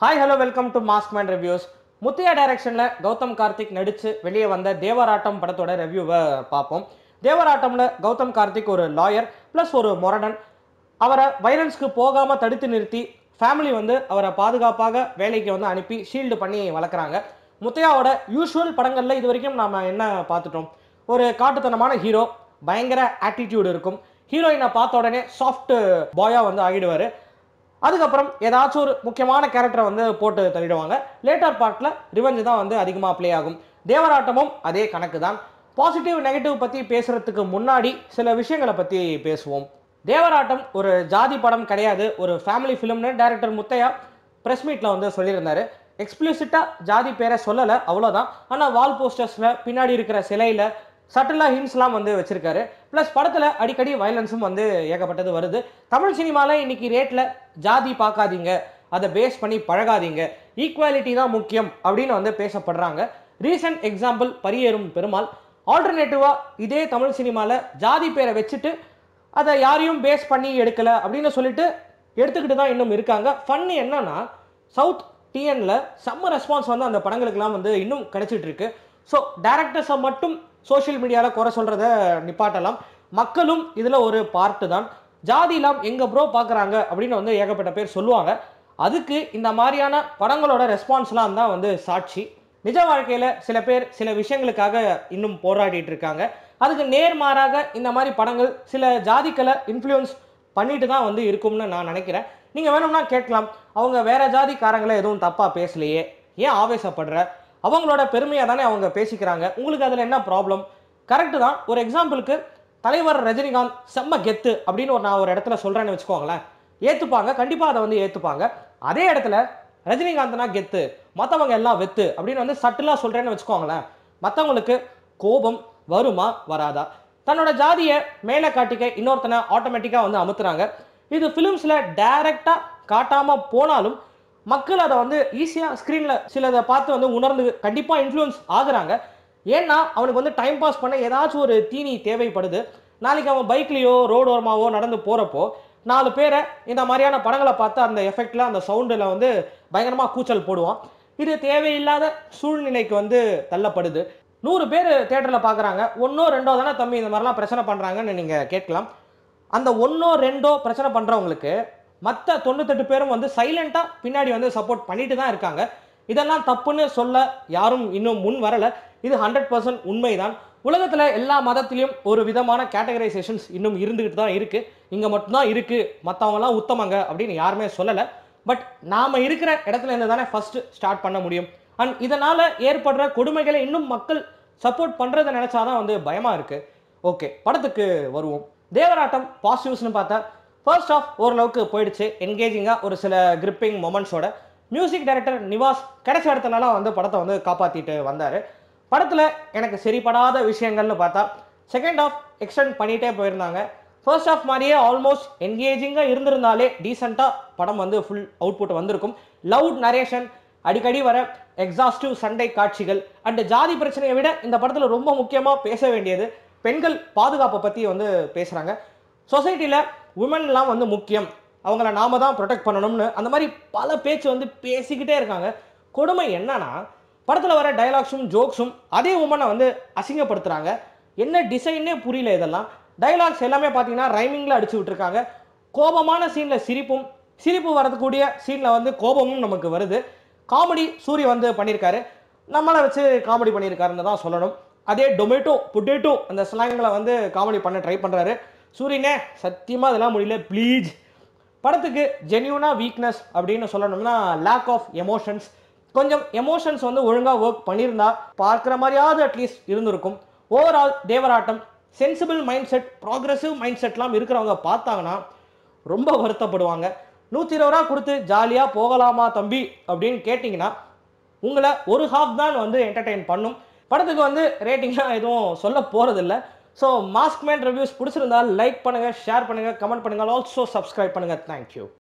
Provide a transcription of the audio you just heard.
hi hello welcome to mask man reviews Muthaiya டைரக்ஷனில் கௌதம் கார்த்திக் நடித்து வெளியே வந்த தேவராட்டம் படத்தோட ரிவ்யூவை பார்ப்போம் தேவராட்டம்ல கௌதம் கார்த்திக் ஒரு லாயர் ப்ளஸ் ஒரு மொரடன் அவரை வைலன்ஸ்க்கு போகாமல் தடுத்து நிறுத்தி ஃபேமிலி வந்து அவரை பாதுகாப்பாக வேலைக்கு வந்து அனுப்பி ஷீல்டு பண்ணி வளர்க்குறாங்க முத்தையாவோட யூஷுவல் படங்களில் இது வரைக்கும் நாம் என்ன பார்த்துட்டோம் ஒரு காட்டுத்தனமான ஹீரோ பயங்கர ஆட்டிடியூட் இருக்கும் ஹீரோயினை பார்த்த உடனே சாஃப்ட் பாயாக வந்து ஆகிடுவார் அதுக்கப்புறம் ஏதாச்சும் ஒரு முக்கியமான கேரக்டரை வந்து போட்டு தள்ளிடுவாங்க லேட்டர் பார்ட்டில் ரிவெஞ்ச் தான் வந்து அதிகமாக ப்ளே ஆகும் தேவராட்டமும் அதே கணக்கு தான் பாசிட்டிவ் நெகட்டிவ் பற்றி பேசுகிறதுக்கு முன்னாடி சில விஷயங்களை பற்றி பேசுவோம் தேவராட்டம் ஒரு ஜாதி படம் கிடையாது ஒரு ஃபேமிலி ஃபிலிம்னு டைரக்டர் முத்தையா ப்ரெஸ் மீட்டில் வந்து சொல்லியிருந்தாரு எக்ஸ்பிளிசிட்டாக ஜாதி பேரை சொல்லலை அவ்வளோதான் ஆனால் வால் போஸ்டர்ஸில் பின்னாடி இருக்கிற சிலையில் சட்டிலாக ஹின்ஸ்லாம் வந்து வச்சிருக்காரு ப்ளஸ் படத்தில் அடிக்கடி வயலன்ஸும் வந்து ஏகப்பட்டது வருது தமிழ் சினிமாவில் இன்னைக்கு ரேட்டில் ஜாதி பார்க்காதீங்க அதை பேஸ் பண்ணி பழகாதீங்க ஈக்குவாலிட்டி தான் முக்கியம் அப்படின்னு வந்து பேசப்படுறாங்க ரீசன்ட் எக்ஸாம்பிள் பரியேறும் பெருமாள் ஆல்டர்னேட்டிவாக இதே தமிழ் சினிமாவில் ஜாதி பேரை வச்சுட்டு அதை யாரையும் பேஸ் பண்ணி எடுக்கலை அப்படின்னு சொல்லிட்டு எடுத்துக்கிட்டு தான் இன்னும் இருக்காங்க ஃபன் என்னன்னா சவுத் டிஎன்ல செம்ம ரெஸ்பான்ஸ் வந்து அந்த படங்களுக்கெல்லாம் வந்து இன்னும் கிடைச்சிட்டு இருக்கு ஸோ டேரக்டர்ஸை மட்டும் சோஷியல் மீடியாவில் குறை சொல்கிறத நிப்பாட்டலாம் மக்களும் இதில் ஒரு பார்ட்டு தான் ஜாதிலாம் எங்கள் ப்ரோ பார்க்குறாங்க அப்படின்னு வந்து ஏகப்பட்ட பேர் சொல்லுவாங்க அதுக்கு இந்த மாதிரியான படங்களோட ரெஸ்பான்ஸ்லாம் தான் வந்து சாட்சி நிஜ வாழ்க்கையில் சில பேர் சில விஷயங்களுக்காக இன்னும் போராடிட்டு இருக்காங்க அதுக்கு நேர்மாறாக இந்த மாதிரி படங்கள் சில ஜாதிக்களை இன்ஃப்ளூயன்ஸ் பண்ணிட்டு தான் வந்து இருக்கும்னு நான் நினைக்கிறேன் நீங்கள் வேணும்னா கேட்கலாம் அவங்க வேற ஜாதிக்காரங்களை எதுவும் தப்பாக பேசலையே ஏன் ஆவேசப்படுற அவங்களோட பெருமையாக தானே அவங்க பேசிக்கிறாங்க உங்களுக்கு அதில் என்ன ப்ராப்ளம் கரெக்டு தான் ஒரு எக்ஸாம்பிளுக்கு தலைவர் ரஜினிகாந்த் செம்ம கெத்து அப்படின்னு ஒரு நான் ஒரு இடத்துல சொல்கிறேன்னு வச்சுக்கோங்களேன் ஏற்றுப்பாங்க கண்டிப்பாக அதை வந்து ஏற்றுப்பாங்க அதே இடத்துல ரஜினிகாந்த்னா கெத்து மற்றவங்க எல்லாம் வெத்து அப்படின்னு வந்து சட்டிலாக சொல்கிறேன்னு வச்சுக்கோங்களேன் மற்றவங்களுக்கு கோபம் வருமா வராதா தன்னோட ஜாதியை மேலே காட்டிக்க இன்னொருத்தனை ஆட்டோமேட்டிக்காக வந்து அமுத்துறாங்க இது ஃபிலிம்ஸில் டைரெக்டாக காட்டாமல் போனாலும் மக்கள் அதை வந்து ஈஸியாக ஸ்க்ரீனில் சிலதை பார்த்து வந்து உணர்ந்து கண்டிப்பாக இன்ஃப்ளூயன்ஸ் ஆகுறாங்க ஏன்னா அவனுக்கு வந்து டைம் பாஸ் பண்ண ஏதாச்சும் ஒரு தீனி தேவைப்படுது நாளைக்கு அவன் பைக்லேயோ ரோடு ஓரமாவோ நடந்து போகிறப்போ நாலு பேரை இந்த மாதிரியான படங்களை பார்த்து அந்த எஃபெக்டில் அந்த சவுண்டில் வந்து பயங்கரமாக கூச்சல் போடுவான் இது தேவையில்லாத சூழ்நிலைக்கு வந்து தள்ளப்படுது நூறு பேர் தேட்டரில் பார்க்குறாங்க ஒன்றோ ரெண்டோ தானே தம்பி இந்த மாதிரிலாம் பிரச்சனை பண்ணுறாங்கன்னு நீங்கள் கேட்கலாம் அந்த ஒன்றோ ரெண்டோ பிரச்சனை பண்ணுறவங்களுக்கு மற்ற தொண்ணூத்தெட்டு பேரும் வந்து சைலண்ட்டாக பின்னாடி வந்து சப்போர்ட் பண்ணிட்டு தான் இருக்காங்க இதெல்லாம் தப்புன்னு சொல்ல யாரும் இன்னும் முன் வரலை இது ஹண்ட்ரட் பர்சன்ட் உண்மைதான் உலகத்தில் எல்லா மதத்திலையும் ஒரு விதமான கேட்டகரைசேஷன்ஸ் இன்னும் இருந்துகிட்டு தான் இருக்குது இங்கே மட்டும்தான் இருக்குது மற்றவங்கலாம் உத்தமங்க அப்படின்னு யாருமே சொல்லலை பட் நாம் இருக்கிற இடத்துல இருந்து தானே ஃபஸ்ட்டு ஸ்டார்ட் பண்ண முடியும் அண்ட் இதனால் ஏற்படுற கொடுமைகளை இன்னும் மக்கள் சப்போர்ட் பண்ணுறதை நினச்சாதான் வந்து பயமாக இருக்குது ஓகே படத்துக்கு வருவோம் தேவராட்டம் பாசிட்டிவ்ஸ்னு பார்த்தா ஃபர்ஸ்ட் ஆஃப் ஓரளவுக்கு போயிடுச்சு என்கேஜிங்காக ஒரு சில கிரிப்பிங் மொமெண்ட்ஸோட மியூசிக் டைரக்டர் நிவாஸ் கிடைச்ச இடத்துலலாம் வந்து படத்தை வந்து காப்பாற்றிட்டு வந்தார் படத்தில் எனக்கு சரிப்படாத விஷயங்கள்னு பார்த்தா செகண்ட் ஆஃப் எக்ஸ்டெண்ட் பண்ணிகிட்டே போயிருந்தாங்க ஃபர்ஸ்ட் ஆஃப் மாதிரியே ஆல்மோஸ்ட் என்கேஜிங்காக இருந்திருந்தாலே டீசெண்டாக படம் வந்து ஃபுல் அவுட்புட் வந்திருக்கும் லவுட் நரேஷன் அடிக்கடி வர எக்ஸாஸ்டிவ் சண்டை காட்சிகள் அண்ட் ஜாதி பிரச்சனையை விட இந்த படத்தில் ரொம்ப முக்கியமாக பேச வேண்டியது பெண்கள் பாதுகாப்பை பற்றி வந்து பேசுகிறாங்க சொசைட்டியில் உமன்லாம் வந்து முக்கியம் அவங்கள நாம தான் ப்ரொடெக்ட் பண்ணணும்னு அந்த மாதிரி பல பேச்சு வந்து பேசிக்கிட்டே இருக்காங்க கொடுமை என்னன்னா படத்தில் வர டைலாக்ஸும் ஜோக்ஸும் அதே உமனை வந்து அசிங்கப்படுத்துகிறாங்க என்ன டிசைன்னே புரியல இதெல்லாம் டைலாக்ஸ் எல்லாமே பார்த்தீங்கன்னா ரைமிங்கில் அடிச்சு விட்டுருக்காங்க கோபமான சீனில் சிரிப்பும் சிரிப்பு வரக்கூடிய சீனில் வந்து கோபமும் நமக்கு வருது காமெடி சூரிய வந்து பண்ணியிருக்காரு நம்மளை வச்சு காமெடி பண்ணியிருக்காருன்னு தான் சொல்லணும் அதே டொமேட்டோ பொட்டேட்டோ அந்த ஸ்லாங்களை வந்து காமெடி பண்ண ட்ரை பண்ணுறாரு சூரியனே சத்தியமாக அதெல்லாம் முடியல ப்ளீஸ் படத்துக்கு ஜென்யூனாக வீக்னஸ் அப்படின்னு சொல்லணும்னா லேக் ஆஃப் எமோஷன்ஸ் கொஞ்சம் எமோஷன்ஸ் வந்து ஒழுங்காக ஒர்க் பண்ணியிருந்தா பார்க்குற மாதிரியாவது அட்லீஸ்ட் இருந்திருக்கும் overall Devarattam sensible mind set progressive mind செட்லாம் இருக்கிறவங்க பார்த்தாங்கன்னா ரொம்ப வருத்தப்படுவாங்க நூற்றி இருபது ரூபா கொடுத்து ஜாலியாக போகலாமா தம்பி அப்படின்னு கேட்டிங்கன்னா உங்களை ஒரு ஹாஃப் தான் வந்து என்டர்டெயின் பண்ணும் படத்துக்கு வந்து ரேட்டிங்லாம் எதுவும் சொல்ல போகிறதில்ல ஸோ மாஸ்க் மேன் ரிவ்யூஸ் பிடிச்சிருந்தால் லைக் பண்ணுங்கள் ஷேர் பண்ணுங்கள் கமெண்ட் பண்ணுங்கள் ஆல்சோ சப்ஸ்கிரைப் பண்ணுங்கள் தேங்க்யூ